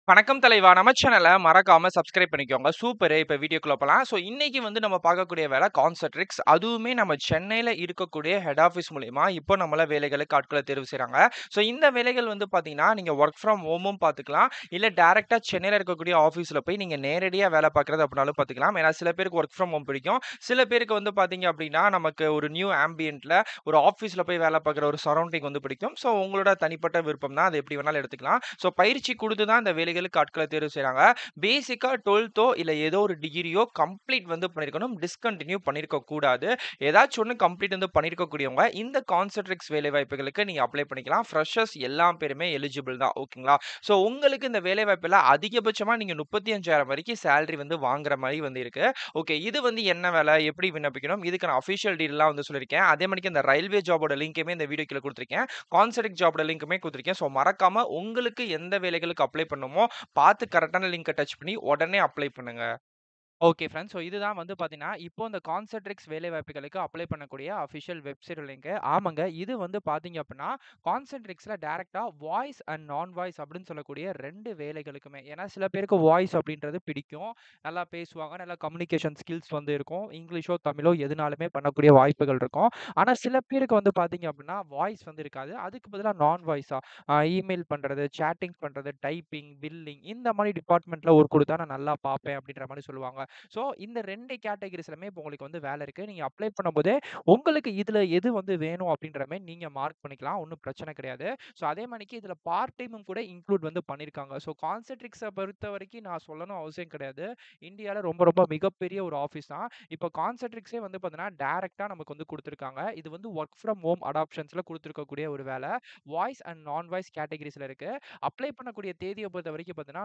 வணக்கம் தலைவா! நம்ம சேனல மறக்காம சப்ஸ்கிரைப் பண்ணிக்கோங்க. சூப்பரு! இப்ப வீடியோக்குள்ள போலாம். ஸோ இன்னைக்கு வந்து நம்ம பார்க்கக்கூடிய வேலை கான்சென்ட்ரிக்ஸ். அதுவுமே நம்ம சென்னையில இருக்கக்கூடிய ஹெட் ஆஃபீஸ் மூலியமா இப்போ நம்மள வேலைகளுக்கு ஆட்கள தேர்வு செய்றாங்க. ஸோ இந்த வேலைகள் வந்து பார்த்தீங்கன்னா, நீங்க வொர்க் ஃப்ரம் ஹோமும் பார்த்துக்கலாம். இல்ல டைரக்ட்டா சென்னையில இருக்கக்கூடிய ஆஃபீஸ்ல போய் நீங்க நேரடியா வேலை பார்க்குறது அப்படினாலும் பார்த்துக்கலாம். ஏன்னா சில பேருக்கு வொர்க் ஃப்ரம் ஹோம் பிடிக்கும். சில பேருக்கு வந்து பார்த்தீங்க அப்படின்னா, நமக்கு ஒரு நியூ ஆம்பியன்ட்ல ஒரு ஆஃபீஸ்ல போய் வேலை பார்க்குற ஒரு சரவுண்டிங் வந்து பிடிக்கும். ஸோ உங்களோட தனிப்பட்ட விருப்பம் தான். அது எப்படி வேணாலும் எடுத்துக்கலாம். ஸோ பயிற்சி குடுத்து தான் இந்த வேலைகளுக்கு ஆட்கள தேர்வு செய்றாங்க. பேசிக்கா 12தோ இல்ல ஏதோ ஒரு டிகிரியோ கம்ப்ளீட் வந்து பண்ணியிருக்கணும். டிஸ்கன்டின்யூ பண்ணியிருக்க கூடாது. ஏதாச்சும் ஒண்ணு கம்ப்ளீட் வந்து பண்ணியிருக்கக்கூடியவங்க இந்த கான்சென்ட்ரிக்ஸ் வேலைவாய்ப்புகளுக்கு நீங்க அப்ளை பண்ணிக்கலாம். ஃப்ரெஷர்ஸ் எல்லா பேருமே எலிஜிபிள் தான். ஓகேங்களா? ஸோ உங்களுக்கு இந்த வேலைவாய்ப்புல அதிகபட்சமா நீங்க 35,000 வரைக்கும் சேலரி வந்து வாங்குற மாரி வந்து இருக்கு. ஓகே. இது வந்து என்ன வேலை? எப்படி விண்ணப்பிக்கணும்? இதுக்கான அஃபிஷியல் டீடெயில்லாம் வந்து சொல்லியிருக்கேன். அதே மாணிக்கு இந்த ரயில்வே ஜாபோட லிங்க்குமே இந்த வீடியோ கீழ குடுத்துருக்கேன். கான்சென்ட்ரிக் ஜாபோட லிங்க்குமே குடுத்துருக்கேன். ஸோ மறக்காம உங்களுக்கு எந்த வேலைகளுக்கு அப்ளை பண்ணணுமோ, பார்த்து கரெக்ட்டான லிங்க்க டச் பண்ணி உடனே அப்ளை பண்ணுங்க. Okay friends. ஸோ இதுதான் வந்து பார்த்தீங்கன்னா, இப்போ இந்த கான்சென்ட்ரிக்ஸ் வேலைவாய்ப்புகளுக்கு அப்ளை பண்ணக்கூடிய அஃபிஷியல் வெப்சைட் லிங்க். ஆமாங்க. இது வந்து பார்த்தீங்க அப்படின்னா, கான்சென்ட்ரிக்ஸ்ல டைரக்ட்டா வாய்ஸ் அண்ட் நான் வாய்ஸ் அப்படின்னு சொல்லக்கூடிய 2 வேலைகளுக்குமே. ஏன்னா சில பேருக்கு வாய்ஸ் அப்படின்றது பிடிக்கும். நல்லா பேசுவாங்க. நல்லா கம்யூனிகேஷன் ஸ்கில்ஸ் வந்து இருக்கும். இங்கிலீஷோ, தமிழோ எதுனாலுமே பண்ணக்கூடிய வாய்ப்புகள் இருக்கும். ஆனா சில பேருக்கு வந்து பார்த்தீங்க அப்படின்னா, வாய்ஸ் வந்து இருக்காது. அதுக்கு பதிலா நான் வாய்ஸா அ இமெயில் பண்றது, சேட்டிங் பண்றது, டைப்பிங், பில்லிங் இந்த மாரி டிபார்ட்மெண்ட்ல ஒர்க் குடுத்தா நான் நல்லா பார்ப்பேன் அப்படின்ற மாரி சொல்லுவாங்க. ஸோ இந்த 2 கேட்டகரிஸ்லயுமே இப்போ உங்களுக்கு வந்து வேலை இருக்கு. நீங்க அப்ளை பண்ணும்போதே உங்களுக்கு இதுல எது வந்து வேணும் அப்படின்ற மாரி நீங்க மார்க் பண்ணிக்கலாம். ஒண்ணும் பிரச்சனை கிடையாது. ஸோ அதே மாணிக்கு இதுல பார்ட் டைமும் கூட இன்க்ளூட் வந்து பண்ணியிருக்காங்க. ஸோ கான்சென்ட்ரிக்ஸ பொறுத்தவரைக்கும் நான் சொல்லணும் அவசியம் கிடையாது. இந்தியால ரொம்ப ரொம்ப மிகப்பெரிய ஒரு ஆஃபீஸ் தான். இப்போ கான்சென்ட்ரிக்ஸே வந்து பார்த்தீங்கன்னா, டைரக்ட்டா நமக்கு வந்து குடுத்துருக்காங்க. இது வந்து வொர்க் ஃப்ரம் ஹோம் அடாப்ஷன்ஸ்ல குடுத்துருக்கக்கூடிய ஒரு வேலை. வாய்ஸ் அண்ட் நான் வாய்ஸ் கேட்டகரிஸ்ல இருக்கு. அப்ளை பண்ணக்கூடிய தேதிய பொறுத்தவரைக்கும் பார்த்தீங்கன்னா,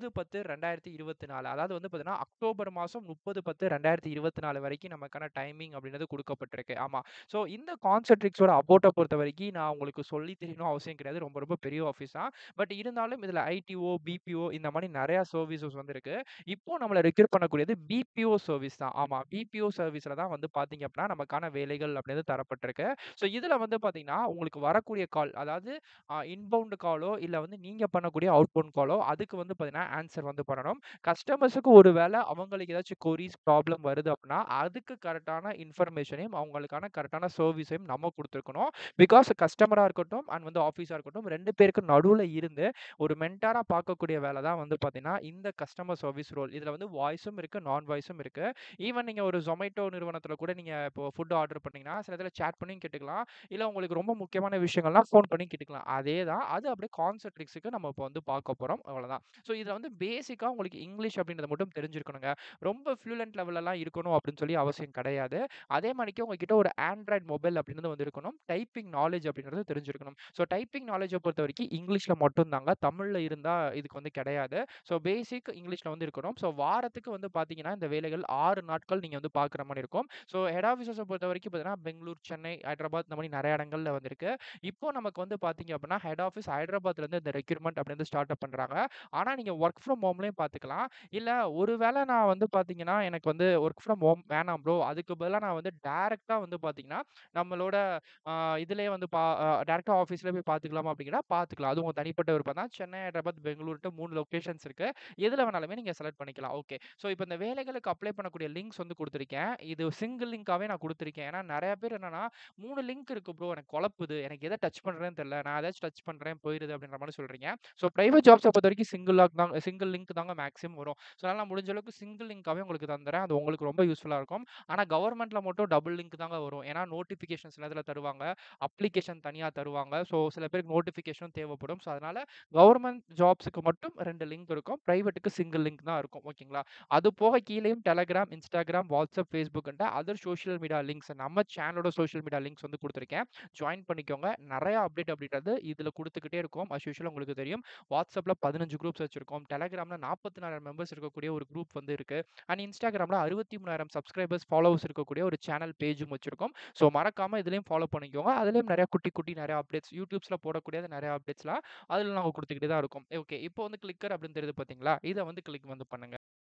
30/10/2024 அதாவது வந்து பார்த்தீங்கன்னா, அக்டோபர் மாசம் 30/10/2024 வரைக்கும் நமக்கான டைமிங் அப்படின்றது குடுக்கப்பட்டிருக்கு. ஆமா. ஸோ இந்த கான்சென்ட்ரிக்ஸோட அபோட்ட பொறுத்தவரைக்கும் நான் உங்களுக்கு சொல்லி தெரியணும்னு அவசியம் கிடையாது. ரொம்ப ரொம்ப பெரிய ஆஃபீஸ் தான். பட் இருந்தாலும் இதுல ஐடிஓ, பிபிஓ இந்த மாரி நெறைய சர்வீசஸ் வந்து இருக்கு. இப்போ நம்மள ரெக்ரூட் பண்ணக்கூடியது பிபிஓ சர்வீஸ் தான். ஆமா. பிபிஓ சர்வீஸ்ல தான் வந்து பார்த்தீங்க அப்படின்னா, நமக்கான வேலைகள் அப்படின்றது தரப்பட்டிருக்கு. ஸோ இதுல வந்து பார்த்தீங்கன்னா, உங்களுக்கு வரக்கூடிய கால் அதாவது அ இன்பவுண்ட் காலோ இல்ல வந்து நீங்க பண்ணக்கூடிய அவுட்பவுண்ட் காலோ அதுக்கு வந்து பார்த்தீங்கன்னா, ஆன்ஸர் வந்து பண்ணணும். கஸ்டமர்ஸ்க்கு ஒரு வேள அவங்களுக்கு ஏதாச்சும் கொரீஸ், ப்ராப்ளம் வருது அப்படின்னா, அதுக்கு கரெக்ட்டான இன்ஃபர்மேஷனையும் அவங்களுக்கான கரெக்ட்டான சர்வீஸையும் நம்ம குடுத்துருக்கணும். பிகாஸ் கஸ்டமரா இருக்கட்டும் அண்ட் வந்து ஆஃபீஸா இருக்கட்டும் 2 பேருக்கு நடுவுல இருந்து ஒரு மென்டாரா பார்க்கக்கூடிய வேலை தான் வந்து பார்த்தீங்கன்னா, இந்த கஸ்டமர் சர்வீஸ் ரோல். இதுல வந்து வாய்ஸும் இருக்கு, நான் வாய்ஸும் இருக்கு. ஈவன் நீங்க ஒரு Zomato நிறுவனத்துல கூட நீங்க இப்போ ஃபுட் ஆர்டர் பண்ணீங்கன்னா, சில இதுல சேட் பண்ணியும் கேட்டுக்கலாம். இல்ல உங்களுக்கு ரொம்ப முக்கியமான விஷயங்கள்லாம் ஃபோன் பண்ணி கேட்டுக்கலாம். அதே தான். அது அப்படியே கான்சென்ட்ரிக்ஸ்க்கு நம்ம இப்போ வந்து பார்க்க போறோம். அவ்வளோதான். ஸோ இதுல வந்து பேசிக்கா உங்களுக்கு இங்கிலீஷ் அப்படின்றது மட்டும் தெரிஞ்சிருக்கணுங்க. ரொம்ப ஃப்ளூயன்ட் லெவல்லலாம் இருக்கணும் அப்படின்னு சொல்லி அவசியம் கிடையாது. அதே மாணிக்கு உங்ககிட்ட ஒரு ஆண்ட்ராய்ட் மொபைல் அப்படின்றது வந்து இருக்கணும். டைப்பிங் நாலேட்ஜ் அப்படின்றது தெரிஞ்சிருக்கணும். ஸோ டைப்பிங் நாலேட்ஜ பொறுத்தவரைக்கும் இங்கிலீஷ்ல மட்டும் தாங்க. தமிழ்ல இருந்தா இதுக்கு வந்து கிடையாது. ஸோ பேசிக் இங்கிலீஷ்ல வந்து இருக்கணும். ஸோ வாரத்துக்கு வந்து பார்த்தீங்கன்னா, இந்த வேலைகள் 6 நாட்கள் நீங்க வந்து பார்க்குற மாரி இருக்கும். ஸோ ஹெட் ஆஃபீஸஸ பொறுத்தவரைக்கும் பார்த்தீங்கன்னா, பெங்களூர், சென்னை, ஹைதராபாத் இந்த மாரி நெறைய இடங்கள்ல வந்து இருக்கு. இப்போ நமக்கு வந்து பார்த்தீங்க அப்படின்னா, ஹெட் ஆஃபீஸ் ஹைதராபாத்லருந்து இந்த ரெக்ரூட்மென்ட் அப்படின்றது ஸ்டார்ட் அப் பண்றாங்க. ஆனா நீங்க வொர்க் ஃப்ரம் ஹோம்லயும் பார்த்துக்கலாம். இல்ல ஒரு வேள நான் வந்து பார்த்தீங்கன்னா, எனக்கு வந்து வொர்க் ஃப்ரம் ஹோம் வேணாம் ப்ரோ. அதுக்கு பதிலா நான் வந்து டைரக்ட்டா வந்து பார்த்தீங்கன்னா, நம்மளோட அ இதுலயே வந்து பா அ டைரக்ட்டா ஆஃபீஸ்லயே போய் பார்த்துக்கலாமா அப்படின்னா பார்த்துக்கலாம். அது உங்க தனிப்பட்ட விருப்பம் தான். சென்னை, ஹைதராபாத், பெங்களூர்ன்ட்டு 3 லொகேஷன்ஸ் இருக்கு. எதுல வேணாலுமே நீங்க செலக்ட் பண்ணிக்கலாம். ஓகே. ஸோ இப்போ இந்த வேலைகளுக்கு அப்ளை பண்ணக்கூடிய லிங்க்ஸ் வந்து குடுத்துருக்கேன். இது சிங்கிள் லிங்க்காவே நான் குடுத்துருக்கேன். ஏன்னா நெறைய பேர் என்னன்னா, 3 லிங்க் இருக்கு ப்ரோ. எனக்கு குழப்புது. எனக்கு எத டச் பண்றதுன்னு தெரியல. நான் ஏதாச்சும் டச் பண்றேன் போயிருது அப்படின்ற மாரி சொல்றீங்க. ஸோ பிரைவேட் ஜாப்ஸ பொறுத்தவரைக்கும் சிங்கிள் லாக் தான் சிங்கிள் லிங்க் தாங்க மேக்ஸிமம் வரும். ஸோ அதனால நான் முடிஞ்ச அளவுக்கு சிங்கிள் லிங்க்காவே உங்களுக்கு தந்துர்றேன். அது உங்களுக்கு ரொம்ப யூஸ்ஃபுல்லா இருக்கும். ஆனா கவர்மெண்ட்ல மட்டும் டபுள் லிங்க் தாங்க வரும். ஏன்னா நோட்டிஃபிகேஷன்ஸ் சில இதுல தருவாங்க. அப்ளிகேஷன் தனியா தருவாங்க. ஸோ சில பேருக்கு நோட்டிஃபிகேஷனும் தேவைப்படும். ஸோ அதனால கவர்மெண்ட் ஜாப்ஸ்க்கு மட்டும் 2 லிங்க் இருக்கும். பிரைவேட்க்கு சிங்கிள் லிங்க் தான் இருக்கும். ஓகேங்களா? அது போக கீழயும் Telegram, Instagram, WhatsApp, Facebookன்ட்டு அதர் சோசியல் மீடியா லிங்க்ஸ் நம்ம சேனலோட சோசியல் மீடியா லிங்க்ஸ் வந்து குடுத்துருக்கேன். ஜாயின் பண்ணிக்கோங்க. நெறைய அப்டேட் அப்படின்றது இதுல குடுத்துக்கிட்டே இருக்கோம். அஸ் யூசுவல் உங்களுக்கு தெரியும். WhatsAppல 15 குரூப்ஸ் வச்சிருக்கோம். Telegramல 44,000 மெம்பர்ஸ் இருக்கக்கூடிய ஒரு குரூப் வந்து இருக்கு. அண்ட் Instagramல 63,000 சப்ஸ்கிரைபர்ஸ், ஃபாலோவர்ஸ் இருக்கக்கூடிய ஒரு சேனல் பேஜும் வச்சிருக்கோம். ஸோ மறக்காம இதுலயும் ஃபாலோ பண்ணிக்கோங்க. அதுலயும் நெறைய குட்டி குட்டி நெறைய அப்டேட்ஸ் YouTubesல போடக்கூடிய நெறைய அப்டேட்ஸ்லாம் அதுல நாங்க குடுத்துக்கிட்டே தான் இருக்கோம். ஓகே. இப்போ வந்து கிளிக்கர் அப்படின்னு தெரியுது பார்த்தீங்களா? இத வந்து கிளிக் வந்து பண்ணுங்க.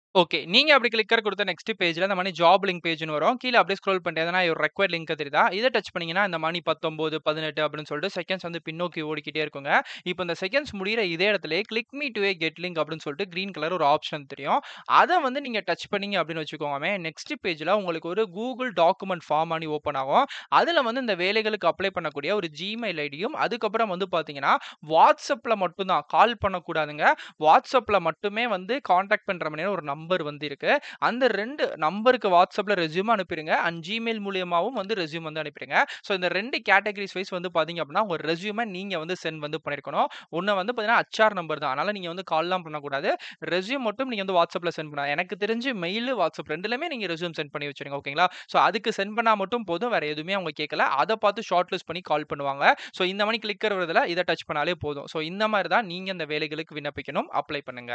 ஓகே. நீங்க அப்படி கிளிக்கர் குடுத்த நெக்ஸ்ட் பேஜ்ல இந்த மாரி ஜாப் லிங்க் பேஜ்ன்னு வரும். கீழ அப்படியே ஸ்க்ரோல் பண்ணிட்டு எதனா ஒரு ரெக்வயர்ட் லிங்க் தெரியுதா? இத டச் பண்ணீங்கன்னா, இந்த மணி 19, 18 அப்படின்னு சொல்லிட்டு செகண்ட்ஸ் வந்து பின்னோக்கி ஓடிக்கிட்டே இருக்குங்க. இப்ப இந்த செகண்ட்ஸ் முடியிற இதே இடத்திலேயே click me to a get link அப்படின்னு சொல்லிட்டு கிரீன் கலர் ஒரு ஆப்ஷன் தெரியும். அத வந்து நீங்க டச் பண்ணீங்க அப்படின்னு வச்சுக்கோங்கமே, நெக்ஸ்ட் பேஜ்ல உங்களுக்கு ஒரு Google டாக்குமெண்ட் ஃபார்ம் மாரி ஓப்பன் ஆகும். அதுல வந்து இந்த வேலைகளுக்கு அப்ளை பண்ணக்கூடிய ஒரு Gmail ஐடியும், அதுக்கப்புறம் வந்து பார்த்தீங்கன்னா, WhatsAppல மட்டும் தான் கால் பண்ணக்கூடாதுங்க. WhatsAppல மட்டுமே வந்து கான்டாக்ட் பண்ற மாரியான ஒரு நம்பர் வந்து இருக்கு. அந்த 2 நம்பருக்கு WhatsAppல ரெஸ்யூம் அனுப்பிருங்க. அண்ட் Gmail மூலியமாவும் வந்து ரெஸ்யூம் வந்து அனுப்பிருங்க. ஸோ இந்த 2 கேட்டகரிஸ் வைஸ் வந்து பார்த்தீங்க அப்படின்னா, உங்க ரெஸ்யூம நீங்க வந்து சென்ட் வந்து பண்ணியிருக்கணும். ஒண்ணு வந்து பார்த்தீங்கன்னா, HR நம்பர் தான். அதனால நீங்க வந்து கால்லாம் பண்ணக்கூடாது. ரெஸ்யூம் மட்டும் நீங்க வந்து WhatsAppல சென்ட் பண்ணலாம். எனக்கு தெரிஞ்சு மெயில், WhatsApp 2லயுமே நீங்க ரெஸ்யூம் சென்ட் பண்ணி வச்சுருங்க. ஓகேங்களா? ஸோ அதுக்கு சென்ட் பண்ணா மட்டும் போதும். வேற எதுவுமே அவங்க கேட்கல. அத பார்த்து ஷார்ட் லிஸ்ட் பண்ணி கால் பண்ணுவாங்க. ஸோ இந்த மாரி கிளிக்கர் வருதுல, இத டச் பண்ணாலே போதும். ஸோ இந்த மாரி தான் நீங்க இந்த வேலைகளுக்கு விண்ணப்பிக்கணும். அப்ளை பண்ணுங்க.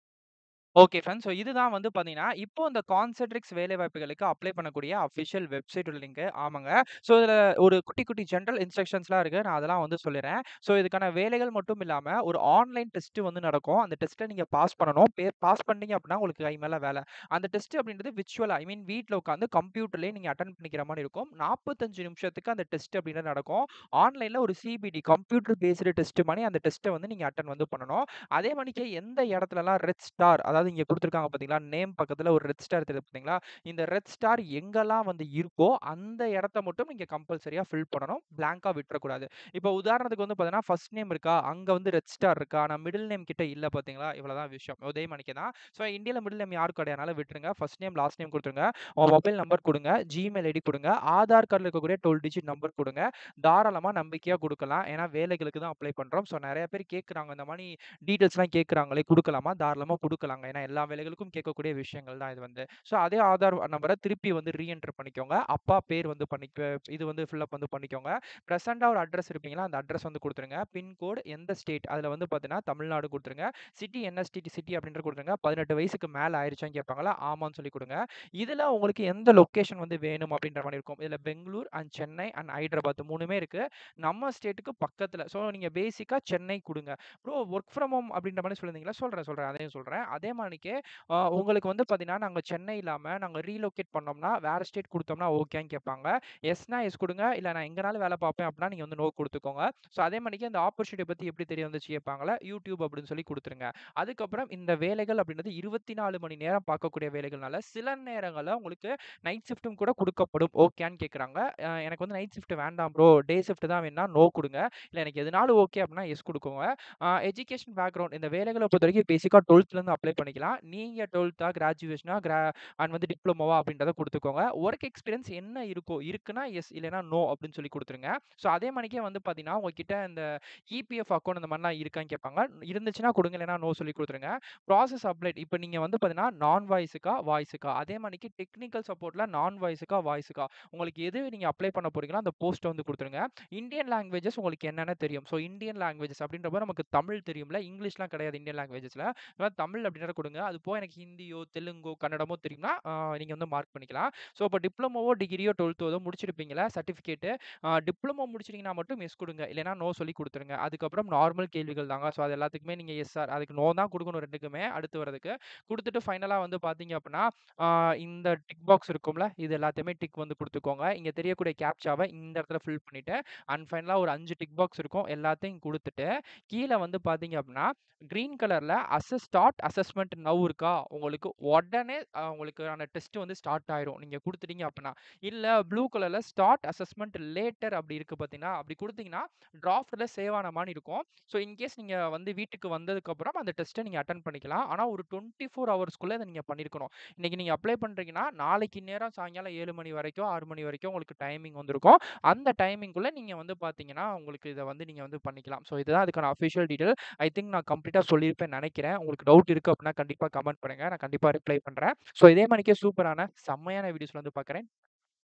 Okay friends. ஸோ இதுதான் வந்து பார்த்தீங்கன்னா, இப்போ இந்த கான்சென்ட்ரிக்ஸ் வேலைவாய்ப்புகளுக்கு அப்ளை பண்ணக்கூடிய அஃபிஷியல் வெப்சைட்டோட லிங்க். ஆமாங்க. ஸோ இதுல ஒரு குட்டி, குட்டி ஜெனரல் இன்ஸ்ட்ரக்ஷன்ஸ்லாம் இருக்கு. நான் அதெல்லாம் வந்து சொல்லிறேன். ஸோ இதுக்கான வேலைகள் மட்டும் இல்லாம, ஒரு ஆன்லைன் டெஸ்ட் வந்து நடக்கும். அந்த டெஸ்ட்ட நீங்க பாஸ் பண்ணணும். பே பாஸ் பண்ணீங்க அப்படின்னா, உங்களுக்கு கை மேல வேல. அந்த டெஸ்ட் அப்படின்றது விர்ச்சுவலா ஐ மீன் வீட்ல உட்கார்ந்து கம்ப்யூட்டர்லயே நீங்க அட்டெண்ட் பண்ணிக்கிற மாரி இருக்கும். 45 நிமிஷத்துக்கு அந்த டெஸ்ட் அப்படின்றது நடக்கும். ஆன்லைன்ல ஒரு சிபிடி கம்ப்யூட்டர் பேஸ்டு டெஸ்ட் மாரி அந்த டெஸ்ட்ட வந்து நீங்க அட்டெண்ட் வந்து பண்ணணும். அதே மாணிக்கு எந்த இடத்துலலாம் ரெட் ஸ்டார் அதாவது இங்க குடுத்துருக்காங்க பார்த்தீங்களா? நேம் பக்கத்துல ஒரு ரெட் ஸ்டார் தெரியுது பார்த்தீங்களா? இந்த ரெட் ஸ்டார் எங்கெல்லாம் வந்து இருக்கோ, அந்த இடத்த மட்டும் நீங்க கம்பல்சரியா ஃபில் பண்ணணும். பிளாங்க்கா விட்றக்கூடாது. இப்போ உதாரணத்துக்கு வந்து பார்த்தீங்கன்னா, ஃபர்ஸ்ட் நேம் இருக்கா? அங்க வந்து ரெட் ஸ்டார் இருக்கா? ஆனா மிடில் நேம் கிட்ட இல்ல பார்த்தீங்களா? இவ்வளவுதான் விஷயம். இதே மாணிக்கு தான். ஸோ இந்தியால மிடில் நேம் யாருக்கும் கிடையாது. அதனால விட்டுருங்க. ஃபர்ஸ்ட் நேம், லாஸ்ட் நேம் குடுத்துருங்க. உங்க மொபைல் நம்பர் குடுங்க. Gmail ஐடி குடுங்க. ஆதார் கார்ட்ல இருக்கக்கூடிய 12 டிஜிட் நம்பர் குடுங்க. தாராளமா நம்பிக்கையா குடுக்கலாம். ஏன்னா வேலைகளுக்கு தான் அப்ளை பண்றோம். ஸோ நெறைய பேர் கேட்கறாங்க. இந்த மாரி டீட்டெயில்ஸ்லாம் கேட்கறாங்களே குடுக்கலாமா? தாராளமா குடுக்கலாங்க. ஏன்னா எல்லா வேலைகளுக்கும் கேட்கக்கூடிய விஷயங்கள் தான் இது வந்து. ஸோ அதே ஆதார் நம்பர திருப்பி வந்து ரீஎன்டர் பண்ணிக்கோங்க. அப்பா பேர் வந்து பண்ணிக்க இது வந்து ஃபில் அப் வந்து பண்ணிக்கோங்க. பிரசன்ட்டா ஒரு அட்ரஸ் இருப்பீங்களா? அந்த அட்ரஸ் வந்து குடுத்துருங்க. பின்கோட் எந்த ஸ்டேட் அதுல வந்து பார்த்தீங்கன்னா, தமிழ்நாடு குடுத்துருங்க. சிட்டி என்ன சிட்டி சிட்டி அப்படின்றத குடுத்துருங்க. 18 வயசுக்கு மேல ஆயிருச்சான்னு கேட்பாங்கல்ல? ஆமான்னு சொல்லி குடுங்க. இதுல உங்களுக்கு எந்த லொகேஷன் வந்து வேணும் அப்படின்ற மாரி இருக்கும். இதுல பெங்களூர் அண்ட் சென்னை அண்ட் ஹைதராபாத் 3மே இருக்கு. நம்ம ஸ்டேட்க்கு பக்கத்துல. ஸோ நீங்க பேசிக்கா சென்னை குடுங்க. ப்ரோ வொர்க் ஃப்ரம் ஹோம் அப்படின்ற மாரி சொல்லியிருந்தீங்களா? சொல்றேன், சொல்றேன். அதையும் சொல்றேன். அதே மாணிக்கு அ உங்களுக்கு வந்து பார்த்தீங்கன்னா, நாங்க சென்னை இல்லாம நாங்க ரீலோகேட் பண்ணோம்னா, வேற ஸ்டேட் குடுத்தோம்னா ஓகேன்னு கேட்பாங்க. எஸ்னா எஸ் குடுங்க. இல்ல நான் எங்கனாலும் வேல பார்ப்பேன் அப்படின்னா, நீங்க வந்து நோ குடுத்துக்கோங்க. ஸோ அதே மாணிக்கு அந்த ஆப்பர்ச்சுனிட்டிய பத்தி எப்படி தெரிய வந்துச்சு கேட்பாங்கல்ல? யூடியூப் அப்படின்னு சொல்லி குடுத்துருங்க. அதுக்கப்புறம் இந்த வேலைகள் அப்படின்றது 24 மணி நேரம் பார்க்கக்கூடிய வேலைகள்னால, சில நேரங்கள்ல உங்களுக்கு நைட் ஷிஃப்ட்டும் கூட குடுக்கப்படும். ஓகேன்னு கேட்கறாங்க. அ எனக்கு வந்து நைட் ஷிஃப்ட் வேண்டாம் ப்ரோ. டே ஷிஃப்ட் தான் வேணும்னா நோ குடுங்க. இல்ல எனக்கு எதுனாலும் ஓகே அப்படின்னா எஸ் குடுக்கோங்க. அ எஜுகேஷன் பேக்கிரவுண்ட் இந்த வேலைகள பொறுத்தவரைக்கும் பேசிக்கா 12த்லருந்து அப்ளை பண்ணிக்கலாம். நீங்க 12தா, கிராஜுவேஷனா, கிரா அண்ட் வந்து டிப்ளோமாவா அப்படின்றத குடுத்துக்கோங்க. வொர்க் எக்ஸ்பீரியன்ஸ் என்ன இருக்கோ, இருக்குன்னா எஸ் இல்லன்னா நோ அப்படின்னு சொல்லி குடுத்துருங்க. ஸோ அதே மாணிக்கே வந்து பார்த்தீங்கன்னா, உங்ககிட்ட இந்த இபிஎஃப் அக்கவுண்ட் இந்த மாரிலாம் இருக்கான்னு கேட்பாங்க. இருந்துச்சுன்னா குடுங்க. இல்லன்னா நோ சொல்லி குடுத்துருங்க. ப்ராசஸ் அப்டேட் இப்ப நீங்க வந்து பார்த்தீங்கன்னா, நான் வாய்ஸுக்கா, வாய்ஸுக்கா அதே மாணிக்கு டெக்னிக்கல் சப்போர்ட்ல நான் வாய்ஸுக்கா, வாய்ஸுக்கா உங்களுக்கு எது நீங்க அப்ளை பண்ண போறீங்களோ, அந்த போஸ்ட்ட வந்து குடுத்துருங்க. இந்தியன் லாங்குவேஜஸ் உங்களுக்கு என்னென்ன தெரியும்? ஸோ இந்தியன் லாங்குவேஜஸ் அப்படின்றப்போ நமக்கு தமிழ் தெரியும்ல. இங்கிலீஷ்லாம் கிடையாது இந்தியன் லாங்குவேஜஸ்ல. அதனால தமிழ் அப்படின்றத குடுங்க. அது போக எனக்கு ஹிந்தியோ, தெலுங்கோ, கன்னடமோ தெரியும்னா, அ நீங்க வந்து மார்க் பண்ணிக்கலாம். ஸோ இப்ப டிப்ளோமாவோ, டிகிரியோ, 12தோ ஏதோ முடிச்சிருப்பீங்கல்ல சர்டிஃபிகேட் அ டிப்ளமோ முடிச்சிட்டீங்கன்னா மட்டும் எஸ் குடுங்க. இல்லன்னா நோ சொல்லி குடுத்துருங்க. அதுக்கப்புறம் நார்மல் கேள்விகள் தாங்க. ஸோ அது எல்லாத்துக்குமே நீங்க எஸ் ஆர் அதுக்கு நோ தான் குடுக்கணும் 2க்குமே அடுத்து வரதுக்கு. குடுத்துட்டு ஃபைனலா வந்து பார்த்தீங்க அப்படின்னா, அ இந்த டிக் பாக்ஸ் இருக்கும்ல, இது எல்லாத்தையுமே டிக் வந்து குடுத்துக்கோங்க. இங்க தெரியக்கூடிய கேப்சாவ இந்த இடத்துல ஃபில் பண்ணிட்டு, அண்ட் ஃபைனலா ஒரு 5 டிக் பாக்ஸ் இருக்கும். எல்லாத்தையும் குடுத்துட்டு, கீழ வந்து பார்த்தீங்க அப்படின்னா, கிரீன் கலர்ல அசஸ் ஸ்டார்ட் அசஸ்மென்ட் நவ் இருக்கா? உங்களுக்கு உடனே அ உங்களுக்கான டெஸ்ட் வந்து ஸ்டார்ட் ஆயிரும். நீங்க குடுத்துட்டீங்க அப்படின்னா. இல்ல ப்ளூ கலர்ல ஸ்டார்ட் அசஸ்மென்ட் லேட்டர் அப்படி இருக்கு பார்த்தீங்கன்னா, அப்படி குடுத்தீங்கன்னா, டிராஃப்ட்ல சேவ் ஆன மாரி இருக்கும். ஸோ இன்கேஸ் நீங்க வந்து வீட்டுக்கு வந்ததுக்கப்புறம் அந்த டெஸ்ட்ட நீங்க அட்டெண்ட் பண்ணிக்கலாம். ஆனா ஒரு 24 ஹவர்ஸ்க்குள்ள இத நீங்க பண்ணியிருக்கணும். இன்னைக்கு நீங்க அப்ளை பண்றீங்கன்னா, நாளைக்கு நேரம் சாயங்காலம் 7 மணி வரைக்கும், 6 மணி வரைக்கும் உங்களுக்கு டைமிங் வந்திருக்கும். அந்த டைமிங்குள்ள நீங்க வந்து பார்த்தீங்கன்னா, உங்களுக்கு இத வந்து நீங்க வந்து பண்ணிக்கலாம். ஸோ இதுதான் அதுக்கான அஃபிஷியல் டீட்டெயில். ஐ திங்க் நான் கம்ப்ளீட்டா சொல்லியிருப்பேன்னு நெனைக்கிறேன். உங்களுக்கு டவுட் இருக்கு அப்படின்னா கண்டிப்பா கமெண்ட் பண்ணுங்க. நான் கண்டிப்பா ரிப்ளை பண்றேன். ஸோ இதே மாணிக்கே சூப்பரான செம்மையான வீடியோஸ்ல வந்து பார்க்குறேன்.